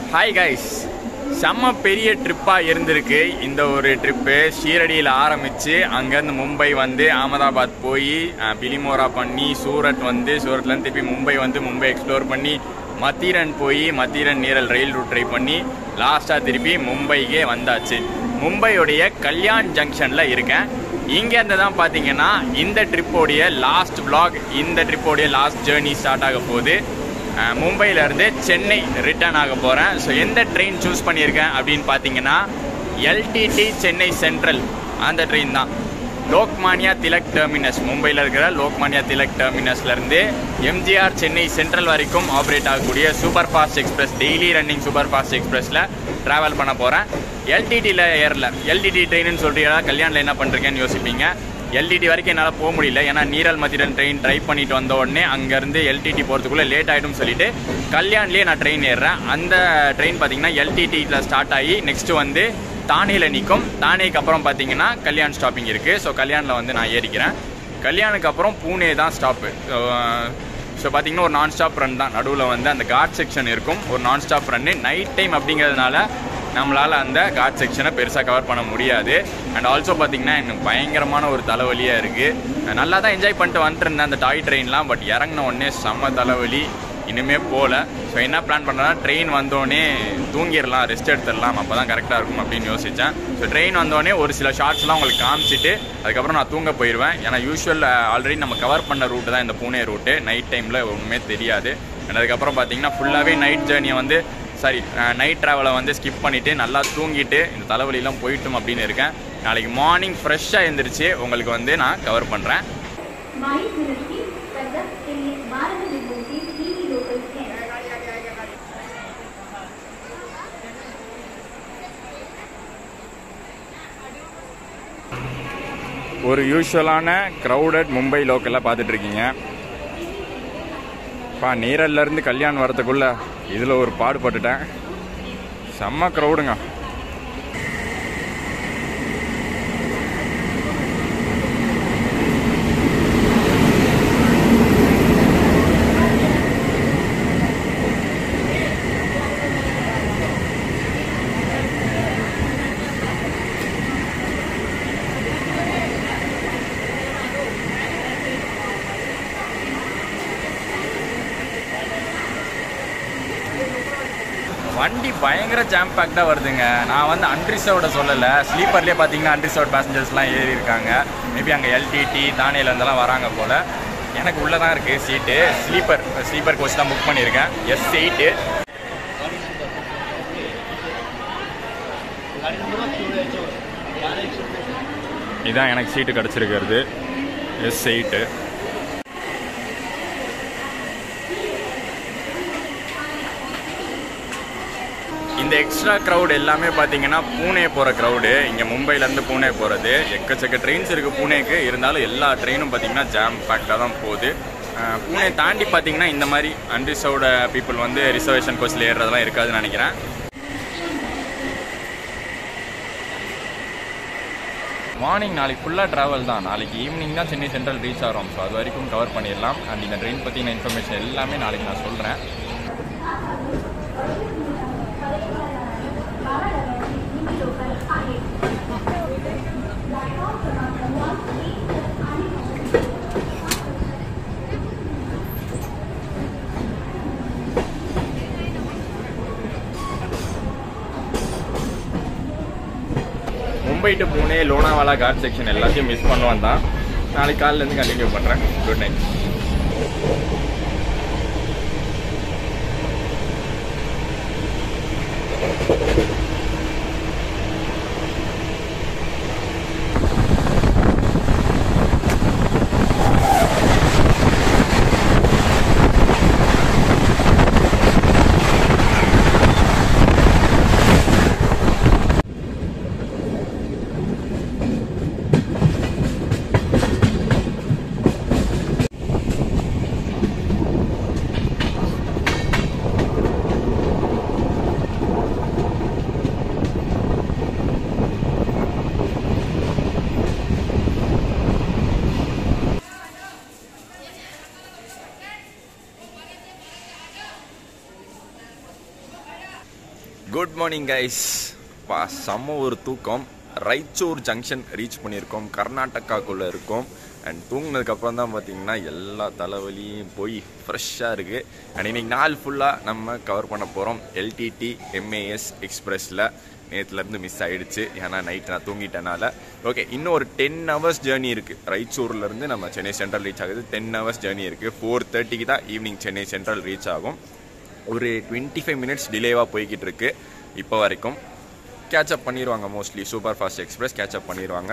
hi guys செம்ம பெரிய ட்ரிப்பாக இருந்திருக்கு இந்த ஒரு ட்ரிப்பு ஷீரடியில் ஆரம்பித்து அங்கேருந்து மும்பை வந்து அகமதாபாத் போய் அஹ், பிலிமோரா பண்ணி சூரத் வந்து சூரத்லேருந்து திருப்பி மும்பை வந்து மும்பை எக்ஸ்ப்ளோர் பண்ணி மத்தீரன் போய் மத்தீரன் நீரல் ரயில் ரூட் ட்ரை பண்ணி லாஸ்ட்டாக திருப்பி மும்பைக்கே வந்தாச்சு மும்பையுடைய கல்யாண் ஜங்ஷனில் இருக்கேன் இங்கேருந்து தான் பார்த்தீங்கன்னா இந்த ட்ரிப்போடைய லாஸ்ட் vlog இந்த ட்ரிப்போடைய லாஸ்ட் ஜேர்னி ஸ்டார்ட் ஆக போகுது அஹ், மும்பையில இருந்து சென்னை ரிட்டர்ன் ஆக போகிறேன் ஸோ எந்த ட்ரெயின் சூஸ் பண்ணியிருக்கேன் அப்படின்னு பார்த்தீங்கன்னா எல்டிடி சென்னை சென்ட்ரல் அந்த ட்ரெயின் தான் லோக்மானியா திலக் டெர்மினஸ் மும்பையில் இருக்கிற லோக்மானியா திலக் டெர்மினஸ்லேருந்து எம்ஜிஆர் சென்னை சென்ட்ரல் வரைக்கும் ஆப்ரேட் ஆகக்கூடிய super fast express daily running super fast எக்ஸ்பிரஸில் ட்ராவல் பண்ண போகிறேன் எல்டிடியில் ஏறல எல்டிடி ட்ரெயின்னு சொல்கிறீங்களா கல்யாணில் என்ன பண்ணுறீங்கன்னு யோசிப்பீங்க எல்டிடி வரைக்கும் என்னால் போக முடியல ஏன்னா நீரல் மதிரன் ட்ரெயின் ட்ரை பண்ணிட்டு வந்த உடனே அங்கேருந்து எல்டிடி போகிறதுக்குள்ளே லேட் ஆகிடும் சொல்லிட்டு கல்யாண்லேயே நான் ட்ரெயின் ஏறுறேன் அந்த ட்ரெயின் பார்த்தீங்கன்னா எல்டிடியில் ஸ்டார்ட் ஆகி நெக்ஸ்ட்டு வந்து தானேயில் நிற்கும் தானேக்கு அப்புறம் பார்த்தீங்கன்னா கல்யாண் ஸ்டாப்பிங் இருக்குது ஸோ கல்யாணில் வந்து நான் ஏறிக்கிறேன் கல்யாணுக்கு அப்புறம் பூனே தான் ஸ்டாப்பு ஸோ பார்த்தீங்கன்னா ஒரு நான் ஸ்டாப் ரன் தான் நடுவில் வந்து அந்த காட் செக்ஷன் இருக்கும் ஒரு நான் ஸ்டாப் ரன்னு நைட் டைம் அப்படிங்கிறதுனால நம்மளால் அந்த காட் செக்ஷனை பெருசாக கவர் பண்ண முடியாது அண்ட் ஆல்சோ பார்த்தீங்கன்னா எனக்கு பயங்கரமான ஒரு தலைவலியாக இருக்குது நல்லா தான் என்ஜாய் பண்ணிட்டு வந்துட்டு இருந்தேன் அந்த டாய் ட்ரெயின்லாம் பட் இறங்கின உடனே செம்ம தலைவலி இனிமே போகல ஸோ என்ன பிளான் பண்ணுறேன்னா ட்ரெயின் வந்தோடனே தூங்கிடலாம் ரெஸ்ட் எடுத்துடலாம் அப்போ தான் கரெக்டாக இருக்கும் அப்படின்னு யோசித்தேன் ஸோ ட்ரெயின் வந்தோடனே ஒரு சில ஷார்ட்ஸ்லாம் உங்களுக்கு காமிச்சிட்டு அதுக்கப்புறம் நான் தூங்க போயிடுவேன் ஏன்னா யூஸ்வல் ஆல்ரெடி நம்ம கவர் பண்ண ரூட்டு தான் இந்த பூனே ரூட்டு நைட் டைமில் ஒன்றுமே தெரியாது And அதுக்கப்புறம் பார்த்தீங்கன்னா ஃபுல்லாகவே நைட் ஜேர்னியை வந்து சாரி நைட் ட்ராவலை வந்து ஸ்கிப் பண்ணிவிட்டு நல்லா தூங்கிட்டு இந்த தலைவலிலாம் போயிட்டும் அப்படின்னு இருக்கேன் நாளைக்கு மார்னிங் ஃப்ரெஷ்ஷாக எழுந்திரிச்சு உங்களுக்கு வந்து நான் கவர் பண்ணுறேன் माही मिनिस्ट्री पंजाब के लिए बारह विभूति टीवी लोकल है ஒரு யூஸ்வலான க்ரௌடட் மும்பை லோக்கலில் பார்த்துட்டு இருக்கீங்க பா நீரல்ல இருந்து கல்யாணம் வரதுக்குள்ள இதில் ஒரு பாடுபட்டுட்டேன் செம்ம க்ரௌடுங்க வண்டி பயங்கர ஜாம் பேக்டாக வருதுங்க நான் வந்து அன்ரிசர்வ்ட சொல்லலை ஸ்லீப்பர்லேயே பார்த்தீங்கன்னா அன்ரிசர்வ் பேசஞ்சர்ஸ்லாம் ஏறி இருக்காங்க மேபி அங்கே எல்டிடி தானேல இருந்தெல்லாம் வராங்க போல் எனக்கு உள்ளே தான் இருக்குது சீட்டு ஸ்லீப்பர் ஸ்லீப்பர் கோச் தான் புக் பண்ணியிருக்கேன் எஸ் எயிட்டு இதான் எனக்கு சீட்டு கிடச்சிருக்கிறது எஸ் எயிட்டு இந்த எக்ஸ்ட்ரா க்ரௌட் எல்லாமே பார்த்தீங்கன்னா பூனே போகிற க்ரௌடு இங்கே மும்பைலேருந்து பூனே போகிறது எக்கச்சக்க ட்ரெயின்ஸ் இருக்குது பூனேக்கு இருந்தாலும் எல்லா ட்ரெயினும் பார்த்தீங்கன்னா ஜாம் பேக்டாக தான் போகுது அஹ், பூனே தாண்டி பார்த்தீங்கன்னா இந்த மாதிரி அன்ரிசர்வ்ட பீப்புள் வந்து ரிசர்வேஷன் கோச்சில் ஏறுறதெல்லாம் இருக்காதுன்னு நினைக்கிறேன் மார்னிங் நாளைக்கு ஃபுல்லாக ட்ராவல் தான் நாளைக்கு ஈவினிங் தான் சென்னை சென்ட்ரல் ரீச் ஆகிறோம் ஸோ அது வரைக்கும் கவர் பண்ணிடலாம் அண்ட் இந்த ட்ரெயின் பற்றின இன்ஃபர்மேஷன் எல்லாமே நாளைக்கு நான் சொல்கிறேன் மும்பை டு பூனே லோனாவாலா காட் செக்ஷன் எல்லாத்தையும் மிஸ் பண்ணுவான் தான் நாளைக்கு காலிலேருந்து கண்டினியூ பண்ணுறேன் good night good morning guys பா செம்ம ஒரு தூக்கம் ரைச்சூர் ஜங்ஷன் ரீச் பண்ணியிருக்கோம் கர்நாடகாக்குள்ளே இருக்கோம் அண்ட் தூங்கினதுக்கப்புறம் தான் பார்த்தீங்கன்னா எல்லா தலைவலியும் போய் ஃப்ரெஷ்ஷாக இருக்குது அண்ட் இன்னைக்கு நாள் ஃபுல்லாக நம்ம கவர் பண்ண போகிறோம் எல்டிடி எம்ஏஎஸ் எக்ஸ்பிரஸில் நேற்றுலேருந்து மிஸ் ஆயிடுச்சு ஏன்னா நைட் நான் தூங்கிட்டனால ஓகே இன்னும் ஒரு டென் ஹவர்ஸ் ஜேர்னி இருக்குது ரைச்சூர்லேருந்து நம்ம சென்னை சென்ட்ரல் ரீச் ஆகுது டென் ஹவர்ஸ் ஜேர்னி இருக்குது ஃபோர் தேர்ட்டிக்கு தான் ஈவினிங் சென்னை சென்ட்ரல் ரீச் ஆகும் ஒரு டுவெண்ட்டி ஃபைவ் மினிட்ஸ் டிலேவாக போய்கிட்டு இருக்கு இப்போ வரைக்கும் கேட்சப் பண்ணிடுவாங்க mostly super fast express catch up பண்ணிடுவாங்க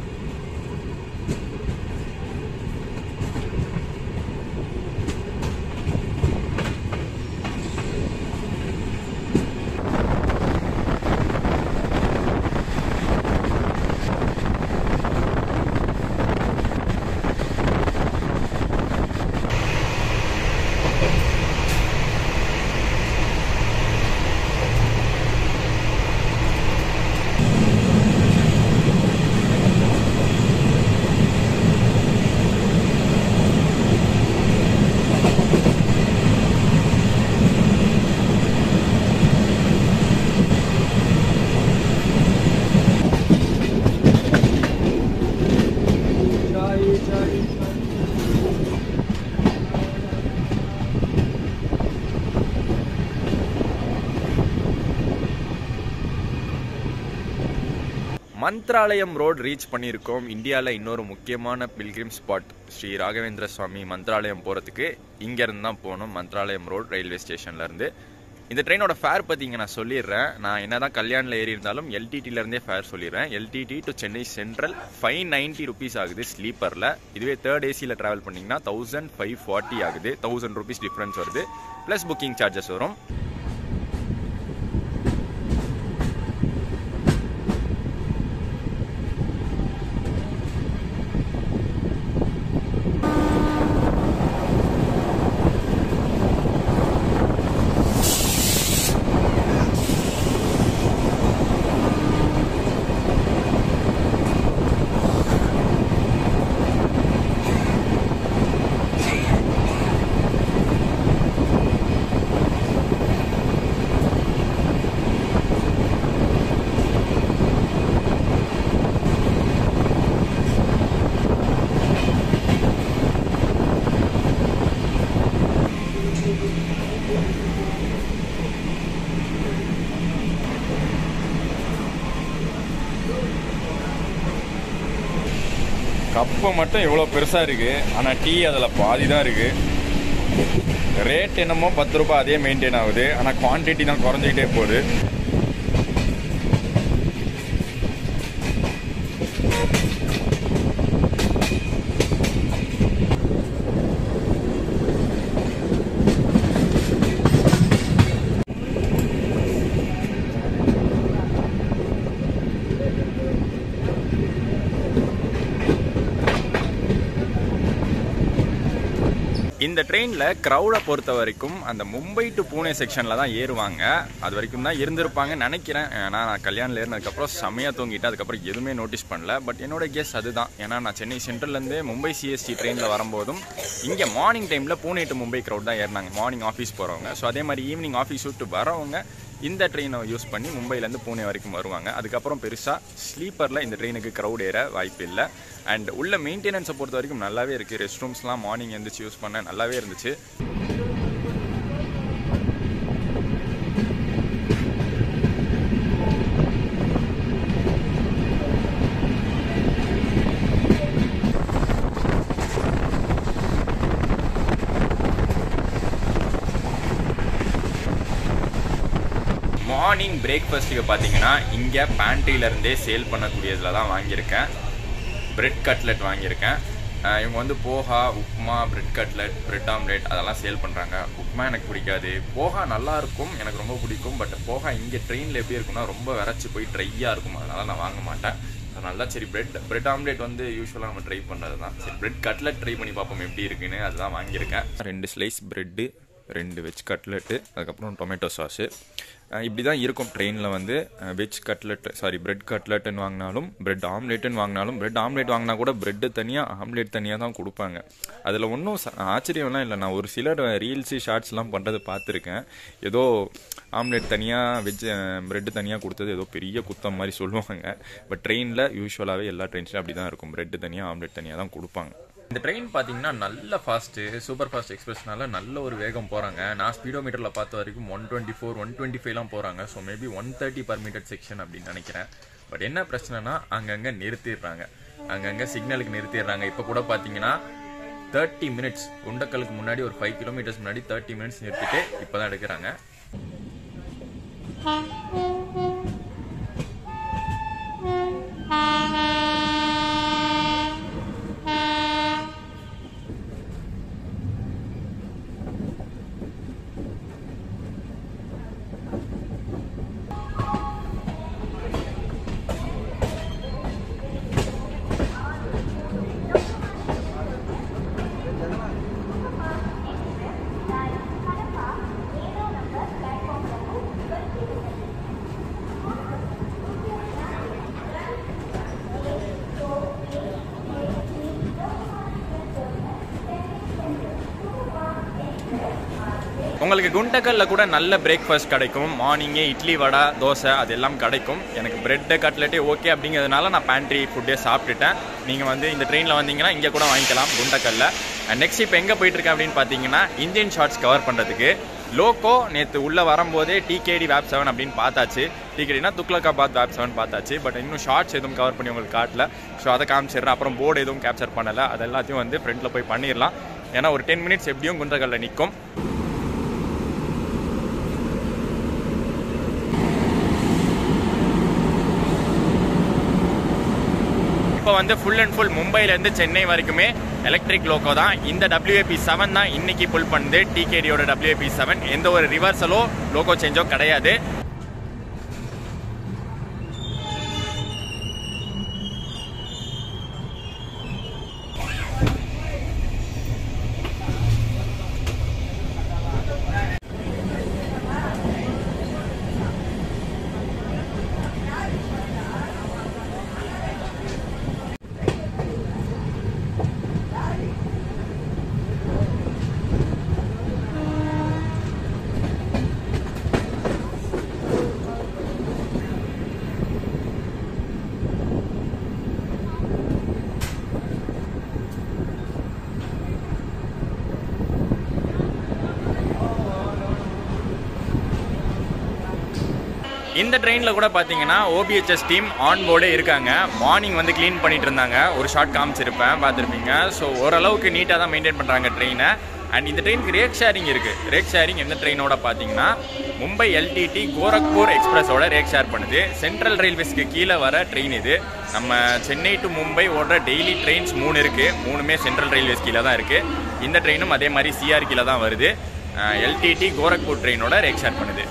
மந்த்ராலயம் ரோட் ரீச் பண்ணியிருக்கோம் இந்தியாவில் இன்னொரு முக்கியமான பில்கிரிம் ஸ்பாட் ஸ்ரீ ராகவேந்திர சுவாமி மந்த்ராலயம் போகிறதுக்கு இங்கேருந்து தான் போகணும் மந்த்ராலயம் ரோட் ரயில்வே ஸ்டேஷன்லேருந்து இந்த ட்ரெயினோட ஃபேர் பற்றி இங்கே நான் சொல்லிடுறேன் நான் என்ன தான் கல்யாணில் ஏறி இருந்தாலும் எல்டிடிலேருந்தே ஃபேர் சொல்லிடுறேன் LTT to Chennai central five ninety rupees ஆகுது ஸ்லீப்பரில் இதுவே தேர்ட் ஏசியில் ட்ராவல் பண்ணிங்கன்னா தௌசண்ட் ஃபைவ் ஃபார்ட்டி ஆகுது தௌசண்ட் ருபீஸ் டிஃப்ரென்ஸ் வருது ப்ளஸ் புக்கிங் சார்ஜஸ் வரும் கப்பு மட்டும் இவ்வளோ பெருசாக இருக்கு ஆனால் டீ அதில் பாதி தான் இருக்கு ரேட் என்னமோ பத்து ரூபாய் அதே மெயின்டைன் ஆகுது ஆனால் குவான்டிட்டி தான் குறைஞ்சிக்கிட்டே போகுது இந்த ட்ரெயினில் க்ரௌடை பொறுத்த வரைக்கும் அந்த மும்பை டு பூனே செக்ஷனில் தான் ஏறுவாங்க அது வரைக்கும் தான் இருந்திருப்பாங்கன்னு நினைக்கிறேன் ஏன்னா நான் கல்யாணில் ஏறினதுக்கப்புறம் செமையாக தூங்கிட்டு அதுக்கப்புறம் எதுவுமே நோட்டீஸ் பண்ணல பட் என்னோட கெஸ் அதுதான் ஏன்னா நான் சென்னை சென்ட்ரல்லேருந்து மும்பை சிஎஸ்டி ட்ரெயினில் வரும்போதும் இங்கே மார்னிங் டைமில் பூனே டு மும்பை க்ரௌட் தான் ஏறினாங்க மார்னிங் ஆஃபீஸ் போகிறவங்க ஸோ அதே மாதிரி ஈவினிங் ஆஃபீஸ் விட்டு வரவங்க இந்த ட்ரெயினை யூஸ் பண்ணி மும்பைலேருந்து பூனே வரைக்கும் வருவாங்க அதுக்கப்புறம் பெருசாக ஸ்லீப்பரில் இந்த ட்ரெயினுக்கு க்ரௌட் ஏற வாய்ப்பு இல்லை அண்ட் உள்ள மெயின்டெனன்ஸை பொறுத்த வரைக்கும் நல்லாவே இருக்குது ரெஸ்ட் ரூம்ஸ்லாம் மார்னிங் எழுந்திரிச்சு யூஸ் பண்ண நல்லாவே இருந்துச்சு மார்னிங் பிரேக்ஃபாஸ்ட்டுக்கு பார்த்தீங்கன்னா இங்கே பேண்ட்ரியிலேருந்தே சேல் பண்ணக்கூடியதில் தான் வாங்கியிருக்கேன் பிரெட் கட்லெட் வாங்கியிருக்கேன் அஹ் இவங்க வந்து poha upma bread cutlet bread omelette அதெல்லாம் சேல் பண்ணுறாங்க உப்மா எனக்கு பிடிக்காது போஹா நல்லா இருக்கும் எனக்கு ரொம்ப பிடிக்கும் பட் போஹா இங்கே ட்ரெயினில் எப்படி இருக்கும்னா ரொம்ப விரைச்சி போய் ட்ரையாக இருக்கும் அதனால நான் வாங்க மாட்டேன் அதனால தான் சரி பிரெட் பிரெட் ஆம்லேட் வந்து யூஸ்வலாக நம்ம ட்ரை பண்ணது தான் சரி பிரெட் கட்லெட் ட்ரை பண்ணி பார்ப்போம் எப்படி இருக்குன்னு அதுதான் வாங்கியிருக்கேன் ரெண்டு ஸ்லைஸ் பிரெட்டு ரெண்டு வெஜ் கட்லெட்டு அதுக்கப்புறம் டொமேட்டோ சாஸு இப்படி தான் இருக்கும் ட்ரெயினில் வந்து வெஜ் கட்லெட் சாரி பிரெட் கட்லெட்டுன்னு வாங்கினாலும் பிரெட் ஆம்லேட்டுன்னு வாங்கினாலும் பிரெட் ஆம்லேட் வாங்கினா கூட பிரெட்டு தனியாக ஆம்லேட் தனியாக தான் கொடுப்பாங்க அதில் ஒன்றும் ஆச்சரியம்லாம் இல்லை நான் ஒரு சிலர் ரீல்ஸு ஷார்ட்ஸ்லாம் பண்ணுறது பார்த்துருக்கேன் ஏதோ ஆம்லேட் தனியாக வெஜ் பிரெட்டு தனியாக கொடுத்தது ஏதோ பெரிய குத்தம் மாதிரி சொல்லுவாங்க பட் ட்ரெயினில் யூஸ்வலாகவே எல்லா ட்ரெயின்ஸ்லையும் அப்படி தான் இருக்கும் பிரெட்டு தனியாக ஆம்லேட் தனியாக தான் கொடுப்பாங்க இந்த ட்ரெயின் பார்த்தீங்கன்னா நல்ல ஃபாஸ்ட்டு சூப்பர் ஃபாஸ்ட் எக்ஸ்பிரஸ்னால நல்ல ஒரு வேகம் போகிறாங்க நான் ஸ்பீடோமீட்டரில் பார்த்த வரைக்கும் one twenty four one twenty ஃபைவ்லாம் போகிறாங்க so maybe one thirty per meter section அப்படின்னு நினைக்கிறேன் பட் என்ன பிரச்சனைனா அங்கங்கே நிறுத்திடுறாங்க அங்கங்கே சிக்னலுக்கு நிறுத்திடுறாங்க இப்போ கூட பார்த்தீங்கன்னா தேர்ட்டி மினிட்ஸ் குண்டக்கலுக்கு முன்னாடி ஒரு ஃபைவ் கிலோமீட்டர்ஸ் முன்னாடி தேர்ட்டி மினிட்ஸ் நிறுத்திட்டு இப்போ தான் எடுக்கிறாங்க உங்களுக்கு குண்டக்கல்ல கூட நல்ல பிரேக்ஃபாஸ்ட் கிடைக்கும் மார்னிங்கே இட்லி வடை தோசை அது எல்லாம் கிடைக்கும் எனக்கு பிரெட்டு கட்லெட்டே ஓகே அப்படிங்கிறதுனால நான் பேண்ட்ரி ஃபுட்டே சாப்பிட்டுட்டேன் நீங்கள் வந்து இந்த ட்ரெயினில் வந்தீங்கன்னா இங்கே கூட வாங்கிக்கலாம் குண்டக்கல்ல நெக்ஸ்ட் இப்போ எங்கே போயிட்டுருக்கேன் அப்படின்னு பார்த்தீங்கன்னா இந்தியன் ஷார்ட்ஸ் கவர் பண்ணுறதுக்கு லோக்கோ நேற்று உள்ளே வரும்போதே டிகேடி வேப் செவன் அப்படின்னு பார்த்தாச்சு டிகேடினா துக்லகாபாத் வேப் செவன் பார்த்தாச்சு பட் இன்னும் ஷார்ட்ஸ் எதுவும் கவர் பண்ணி உங்களுக்கு காட்டல ஸோ அதை காமிச்சிடுறேன் அப்புறம் போர்டு எதுவும் கேப்சர் பண்ணலை அது எல்லாத்தையும் வந்து ஃப்ரண்ட்டில் போய் பண்ணிடலாம் ஏன்னா ஒரு டென் மினிட்ஸ் எப்படியும் குண்டக்கல்ல நிற்கும் இப்போ வந்து ஃபுல் அண்ட் ஃபுல் மும்பைலேருந்து சென்னை வரைக்குமே எலக்ட்ரிக் லோக்கோ தான் இந்த டபிள்யூஏபி செவன் தான் இன்னைக்கு புல் பண்ணுது டிகேடியோட டபிள்யூஏபி செவன் எந்த ஒரு ரிவர்சலோ லோகோ சேஞ்சோ கிடையாது இந்த ட்ரெயினில் கூட பார்த்தீங்கன்னா ஓபிஹெச்எஸ் டீம் ஆன் போர்டே இருக்காங்க மார்னிங் வந்து க்ளீன் பண்ணிட்டு இருந்தாங்க ஒரு ஷார்ட் காமிச்சிருப்பேன் பார்த்துருப்பீங்க ஸோ ஓரளவுக்கு நீட்டாக தான் மெயின்டைன் பண்ணுறாங்க ட்ரெயினை அண்ட் இந்த ட்ரெயினுக்கு ரேக் ஷேரிங் இருக்குது ரேக் ஷேரிங் எந்த ட்ரெயினோட பார்த்தீங்கன்னா மும்பை எல்டிடி கோரக்பூர் எக்ஸ்பிரஸோட ரேக் ஷேர் பண்ணுது சென்ட்ரல் ரயில்வேஸ்க்கு கீழே வர ட்ரெயின் இது நம்ம சென்னை டு மும்பை ஓடுற டெய்லி ட்ரெயின்ஸ் மூணு இருக்குது மூணுமே சென்ட்ரல் ரயில்வேஸ் கீழே தான் இருக்குது இந்த ட்ரெயினும் அதே மாதிரி சிஆர் கீழே தான் வருது எல்டிடி கோரக்பூர் ட்ரெயினோட ரேக் ஷேர் பண்ணுது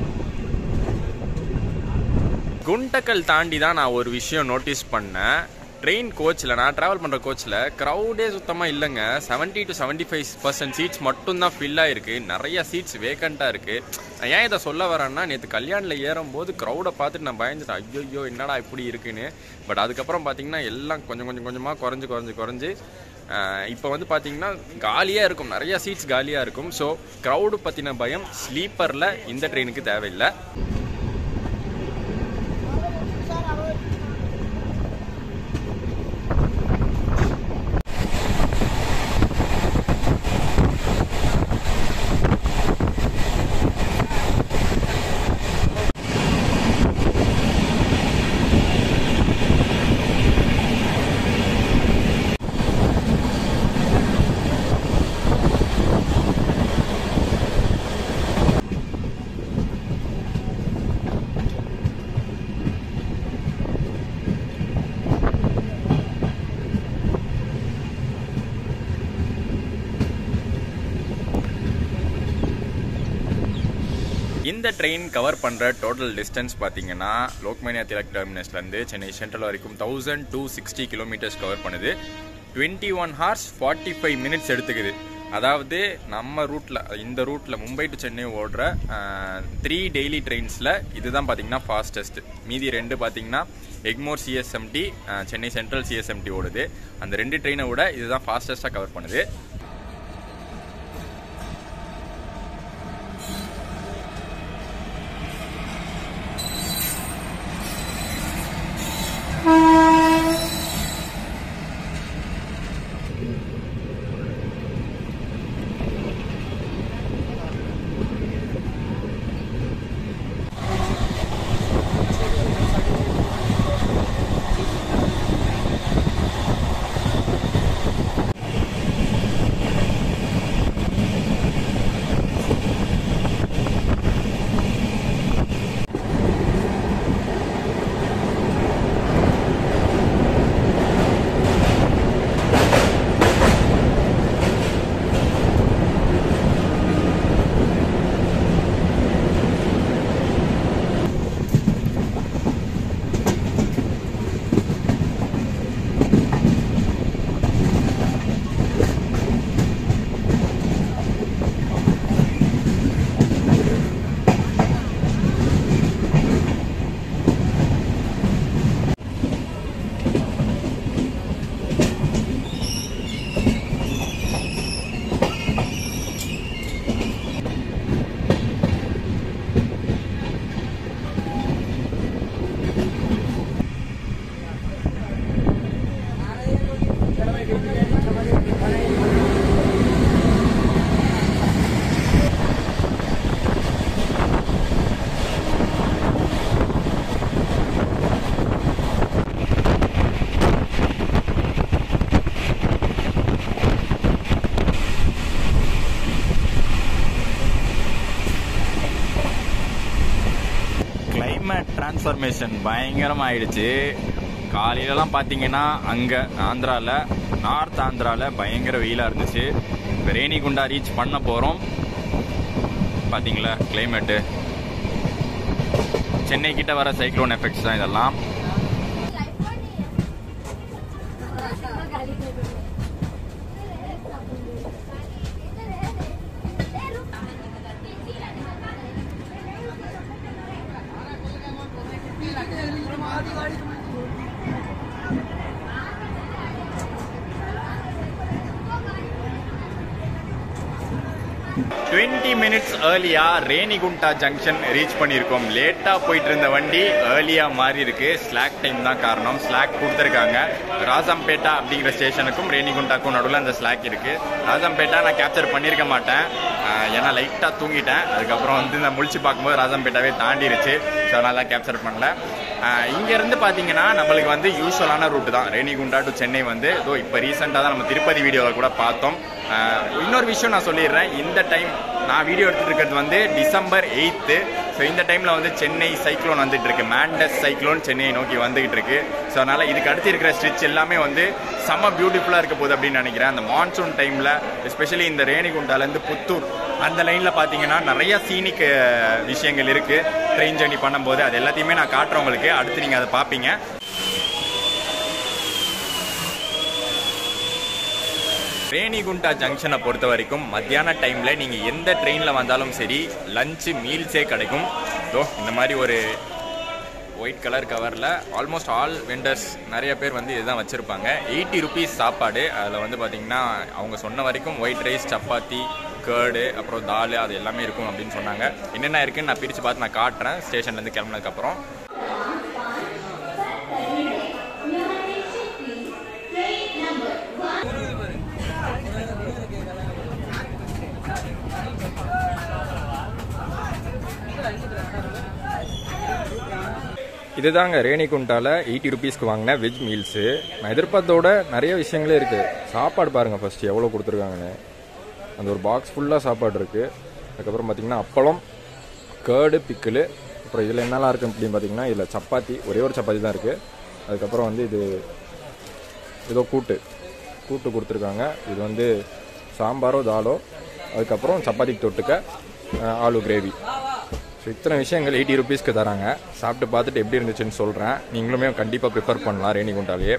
குண்டக்கல் தாண்டி தான் நான் ஒரு விஷயம் நோட்டீஸ் பண்ணேன் ட்ரெயின் கோச்சில் நான் ட்ராவல் பண்ணுற கோச்சில் க்ரௌடே சுத்தமாக இல்லைங்க 70 டு 75% ஃபைவ் பர்சன்ட் சீட்ஸ் மட்டும்தான் ஃபில் ஆயிருக்கு நிறைய சீட்ஸ் வேக்கண்ட்டாக இருக்குது ஏன் இதை சொல்ல வரேன்னா நேற்று கல்யாணில் ஏறும்போது க்ரௌடை பார்த்துட்டு நான் பயந்துட்டேன் ஐயோ என்னடா இப்படி இருக்குன்னு பட் அதுக்கப்புறம் பார்த்தீங்கன்னா எல்லாம் கொஞ்சம் கொஞ்சம் கொஞ்சமாக குறைஞ்சு குறைஞ்சு குறைஞ்சு இப்போ வந்து பார்த்தீங்கன்னா காலியாக இருக்கும் நிறைய சீட்ஸ் காலியாக இருக்கும் ஸோ க்ரௌடு பற்றின பயம் ஸ்லீப்பரில் இந்த ட்ரெயினுக்கு தேவையில்லை இந்த ட்ரெயின் கவர் பண்ணுற டோட்டல் டிஸ்டன்ஸ் பார்த்தீங்கன்னா லோக்மானியா திலக் டெர்மினஸ்லேருந்து சென்னை சென்ட்ரல் வரைக்கும் thousand two sixty kilometres cover பண்ணுது twenty one hours forty five minutes எடுத்துக்குது அதாவது நம்ம ரூட்டில் இந்த ரூட்டில் மும்பை டு சென்னை ஓடுற த்ரீ டெய்லி ட்ரெயின்ஸில் இதுதான் பார்த்தீங்கன்னா ஃபாஸ்டஸ்ட் மீதி ரெண்டு பார்த்தீங்கன்னா Egmore CSMT Chennai central CSMT ஓடுது அந்த ரெண்டு ட்ரெயினை விட இதுதான் ஃபாஸ்டஸ்ட்டாக கவர் பண்ணுது கிளைமேட் டிரான்ஸ்ஃபர்மேஷன் பயங்கரமாக ஆயிடுச்சு காலையிலலாம் பார்த்தீங்கன்னா அங்கே ஆந்திராவில் நார்த் ஆந்திராவில் பயங்கர வெயிலாக இருந்துச்சு இப்போ ரேணிகுண்டா ரீச் பண்ண போகிறோம் பார்த்தீங்களா கிளைமேட்டு சென்னை கிட்ட வர சைக்ளோன் எஃபெக்ட்ஸ் தான் இதெல்லாம் டுவெண்ட்டி மினிட்ஸ் ஏர்லியா ரேணிகுண்டா ஜங்ஷன் ரீச் பண்ணியிருக்கோம் லேட்டாக போயிட்டு இருந்த வண்டி ஏர்லியா மாறி இருக்கு ஸ்லாக் டைம் தான் காரணம் ஸ்லாக் கொடுத்துருக்காங்க ராசம்பேட்டா அப்படிங்கிற ஸ்டேஷனுக்கும் ரேணிகுண்டாக்கும் நடுவில் அந்த ஸ்லாக் இருக்கு ராசம்பேட்டா நான் கேப்சர் பண்ணியிருக்க மாட்டேன் ஆஹ் ஏன்னா லைட்டாக தூங்கிட்டேன் அதுக்கப்புறம் வந்து நான் முழிச்சு பார்க்கும்போது ராசம்பேட்டாவே தாண்டிருச்சு ஸோ அதனால கேப்சர் பண்ணல ஆஹ் இங்க இருந்து பாத்தீங்கன்னா நம்மளுக்கு வந்து யூஸ்வலான ரூட் தான் ரேணிகுண்டா டு சென்னை வந்து இதோ இப்போ ரீசெண்டாக தான் நம்ம திருப்பதி வீடியோவில் கூட பார்த்தோம் ஆஹ் இன்னொரு விஷயம் நான் சொல்லிடுறேன் இந்த டைம் நான் வீடியோ எடுத்துட்டு இருக்கிறது வந்து டிசம்பர் எயித்து ஸோ இந்த டைமில் வந்து சென்னை சைக்ளோன் வந்துட்டு இருக்கு மேண்டஸ் சைக்ளோன் சென்னையை நோக்கி வந்துகிட்டு இருக்கு ஸோ அதனால இதுக்கு அடுத்து இருக்கிற ஸ்ட்ரிச் எல்லாமே வந்து செம்ம பியூட்டிஃபுல்லாக இருக்க போகுது அப்படின்னு நினைக்கிறேன் அந்த மான்சூன் டைமில் எஸ்பெஷலி இந்த ரேணிகுண்டாலேருந்து புத்தூர் அந்த லைனில் பார்த்தீங்கன்னா நிறைய சீனிக் விஷயங்கள் இருக்குது ட்ரெயின் ஜர்னி பண்ணும்போது அது எல்லாத்தையுமே நான் காட்டுறேன் உங்களுக்கு அடுத்து நீங்கள் அதை பார்ப்பீங்க ரேணிகுண்டா ஜங்ஷனை பொறுத்த வரைக்கும் மத்தியான டைமில் நீங்கள் எந்த ட்ரெயினில் வந்தாலும் சரி லஞ்சு மீல்ஸே கிடைக்கும் ஸோ இந்த மாதிரி ஒரு ஒயிட் கலர் கவரில் ஆல்மோஸ்ட் ஆல் வெண்டர்ஸ் நிறைய பேர் வந்து இதுதான் வச்சுருப்பாங்க எயிட்டி ருபீஸ் சாப்பாடு அதில் வந்து பார்த்திங்கன்னா அவங்க சொன்ன வரைக்கும் ஒயிட் ரைஸ் சப்பாத்தி கேர்டு அப்புறம் தால் அது எல்லாமே இருக்கும் அப்படின்னு சொன்னாங்க என்னென்ன இருக்குன்னு நான் பிரித்து பார்த்து நான் காட்டுறேன் ஸ்டேஷன்லேருந்து கிளம்புனதுக்கப்புறம் இதுதாங்க ரேணிகுண்டால எயிட்டி ருபீஸ்க்கு வாங்கின வெஜ் மீல்ஸு நான் எதிர்பார்த்தோட நிறைய விஷயங்களே இருக்குது சாப்பாடு பாருங்கள் ஃபஸ்ட்டு எவ்வளோ கொடுத்துருக்காங்கன்னு அந்த ஒரு பாக்ஸ் ஃபுல்லாக சாப்பாடு இருக்குது அதுக்கப்புறம் பார்த்தீங்கன்னா அப்பளம் கேர்டு பிக்கிளு அப்புறம் இதில் என்னெல்லாம் இருக்குது அப்படின்னு பார்த்தீங்கன்னா இதில் சப்பாத்தி ஒரே ஒரு சப்பாத்தி தான் இருக்குது அதுக்கப்புறம் வந்து இது ஏதோ கூட்டு கூட்டு கொடுத்துருக்காங்க இது வந்து சாம்பாரோ தாலோ அதுக்கப்புறம் சப்பாத்திக்கு தொட்டுக்க அஹ், ஆலு கிரேவி ஸோ இத்தனை விஷயங்கள் எயிட்டி ருபீஸ்க்கு தராங்க சாப்பிட்டு பார்த்துட்டு எப்படி இருந்துச்சுன்னு சொல்கிறேன் நீங்களுமே கண்டிப்பாக ப்ரிஃபர் பண்ணலாம் ரேணிகுண்டாலேயே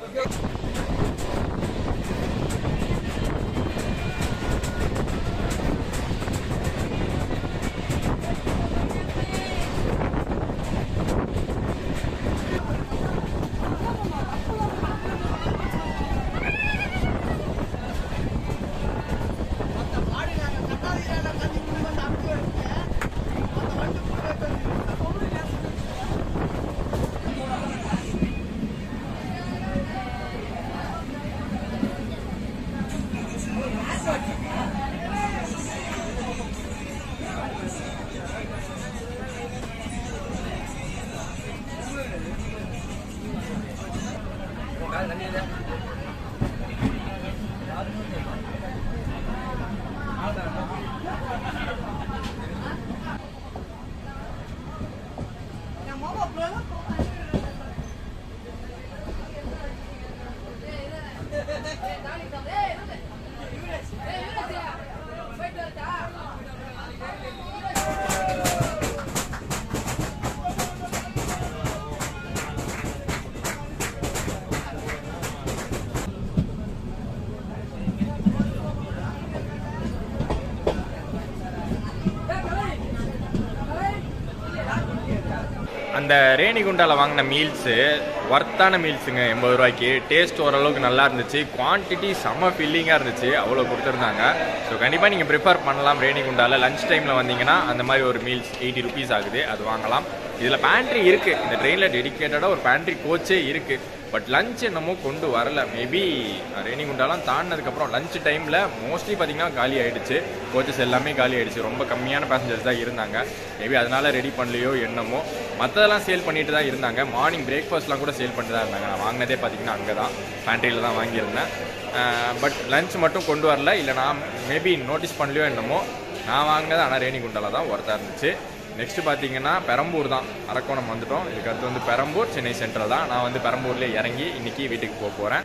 அந்த ரேணிகுண்டால வாங்கின மீல்ஸு ஒர்த்தான மீல்ஸுங்க எண்பது ரூபாய்க்கு டேஸ்ட் ஓரளவுக்கு நல்லா இருந்துச்சு குவான்டிட்டி செம்ம ஃபில்லிங்காக இருந்துச்சு அவ்வளோ கொடுத்துருந்தாங்க ஸோ கண்டிப்பாக நீங்கள் ப்ரிஃபர் பண்ணலாம் ரேணிகுண்டால லஞ்ச் டைமில் வந்தீங்கன்னா அந்த மாதிரி ஒரு மீல்ஸ் எயிட்டி ருபீஸ் ஆகுது அது வாங்கலாம் இதில் பேண்ட்ரி இருக்குது இந்த ட்ரெயினில் டெடிக்கேட்டடாக ஒரு பேண்ட்ரி கோச்சே இருக்குது பட் லஞ்ச் என்னமோ கொண்டு வரல மேபி ரேணிகுண்டாலாம் தாண்டினதுக்கப்புறம் லஞ்ச் டைமில் மோஸ்ட்லி பார்த்தீங்கன்னா காலி ஆயிடுச்சு கோச்சஸ் எல்லாமே காலி ஆயிடுச்சு ரொம்ப கம்மியான பேசஞ்சர்ஸ் தான் இருந்தாங்க மேபி அதனால ரெடி பண்ணலையோ என்னமோ மற்றதெல்லாம் சேல் பண்ணிட்டு தான் இருந்தாங்க மார்னிங் பிரேக்ஃபாஸ்ட்லாம் கூட சேல் பண்ணிட்டு தான் இருந்தாங்க நான் வாங்கினதே பார்த்தீங்கன்னா அங்கே தான் பேண்ட்ரியில் தான் வாங்கியிருந்தேன் பட் லஞ்ச் மட்டும் கொண்டு வரல இல்லை நான் மேபி நோட்டீஸ் பண்ணலையோ என்னமோ நான் வாங்கினது ஆனால் ரேணிகுண்டால தான் ஒர்த்தாக இருந்துச்சு நெக்ஸ்ட் பார்த்தீங்கன்னா பெரம்பூர் தான் அரக்கோணம் வந்துட்டோம் இதுக்கு அடுத்து வந்து பெரம்பூர் சென்னை சென்ட்ரல் தான் நான் வந்து பெரம்பூர்லேயே இறங்கி இன்னைக்கு வீட்டுக்கு போக போகிறேன்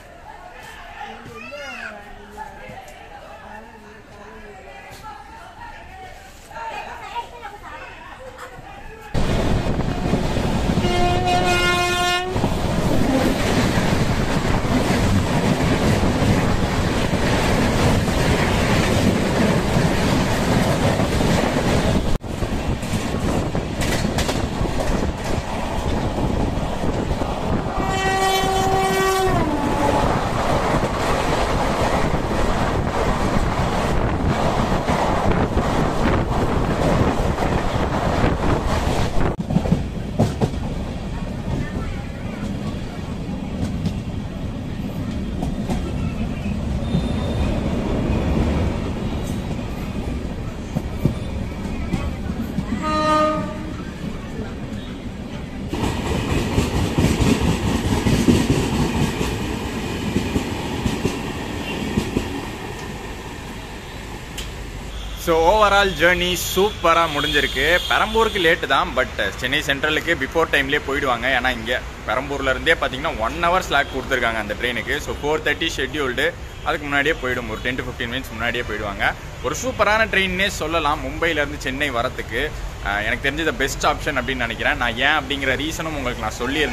ஸோ ஓவரால் ஜேர்னி சூப்பராக முடிஞ்சிருக்கு பெரம்பூருக்கு லேட்டு தான் பட் சென்னை சென்ட்ரலுக்கு பிஃபோர் டைம்லேயே போயிடுவாங்க ஏன்னா இங்கே பெரம்பூர்ல இருந்தே பார்த்தீங்கன்னா ஒன் ஹவர் ஸ்லாக் கொடுத்துருக்காங்க அந்த ட்ரெயினுக்கு ஸோ ஃபோர் தேர்ட்டி ஷெட்யூல்டு அதுக்கு முன்னாடியே போயிடும் ஒரு டென் டு ஃபிஃப்டீன் மினிட்ஸ் முன்னாடியே போயிடுவாங்க ஒரு சூப்பரான ட்ரெயின்னே சொல்லலாம் மும்பையிலேருந்து சென்னை வரத்துக்கு அஹ், எனக்கு தெரிஞ்ச பெஸ்ட் ஆப்ஷன் அப்படின்னு நினைக்கிறேன் நான் ஏன் அப்படிங்கிற ரீசனும் உங்களுக்கு நான் சொல்லியிருந்தேன்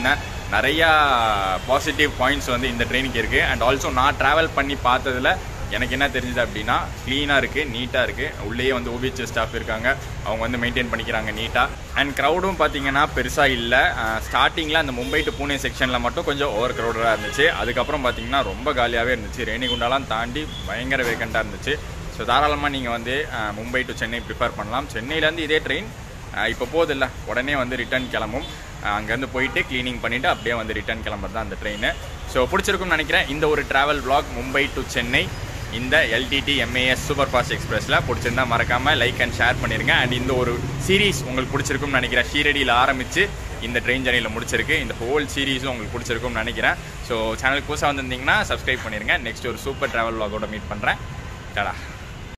நிறையா பாசிட்டிவ் பாயிண்ட்ஸ் வந்து இந்த ட்ரெயினுக்கு இருக்குது அண்ட் ஆல்சோ நான் ட்ராவல் பண்ணி பார்த்ததுல எனக்கு என்ன தெரிஞ்சது அப்படின்னா க்ளீனாக இருக்குது நீட்டாக இருக்குது உள்ளேயே வந்து ஓபிஎச் ஸ்டாஃப் இருக்காங்க அவங்க வந்து மெயின்டைன் பண்ணிக்கிறாங்க நீட்டாக அண்ட் க்ரௌடும் பார்த்தீங்கன்னா பெருசாக இல்லை ஸ்டார்டிங்கில் அந்த மும்பை டு பூனே செக்ஷனில் மட்டும் கொஞ்சம் ஓவர் க்ரௌடடாக இருந்துச்சு அதுக்கப்புறம் பார்த்தீங்கன்னா ரொம்ப காலியாகவே இருந்துச்சு ரேணிகுண்டாலாம் தாண்டி பயங்கர வேகண்ட்டாக இருந்துச்சு ஸோ தாராளமாக நீங்கள் வந்து அஹ், மும்பை டு சென்னை ப்ரிப்பேர் பண்ணலாம் சென்னையிலேருந்து இதே ட்ரெயின் இப்போ போதில்ல உடனே வந்து ரிட்டர்ன் கிளம்பும் அஹ், அங்கேருந்து போயிட்டு க்ளீனிங் பண்ணிவிட்டு அப்படியே வந்து ரிட்டர்ன் கிளம்புறது தான் அந்த ட்ரெயின் ஸோ பிடிச்சிருக்கும்னு நினைக்கிறேன் இந்த ஒரு travel vlog Mumbai to Chennai இந்த எல்டிடி எம்ஏஎஸ் சூப்பர் ஃபாஸ்ட் எக்ஸ்பிரஸில் பிடிச்சிருந்தா மறக்காமல் லைக் அண்ட் ஷேர் பண்ணிருங்க அண்ட் இந்த ஒரு சீரீஸ் உங்களுக்கு பிடிச்சிருக்கும்னு நினைக்கிறேன் ஷீரடியில் ஆரம்பித்து இந்த ட்ரெயின் ஜர்னியில் முடிச்சிருக்கு இந்த ஹோல் சீரீஸும் உங்களுக்கு பிடிச்சிருக்கும்னு நினைக்கிறேன் ஸோ சேனலுக்கு புதுசாக வந்திருந்தீங்கன்னா சப்ஸ்கிரைப் பண்ணிருங்க நெக்ஸ்ட் ஒரு சூப்பர் ட்ராவல் vlog-ஓட மீட் பண்ணுறேன் டடா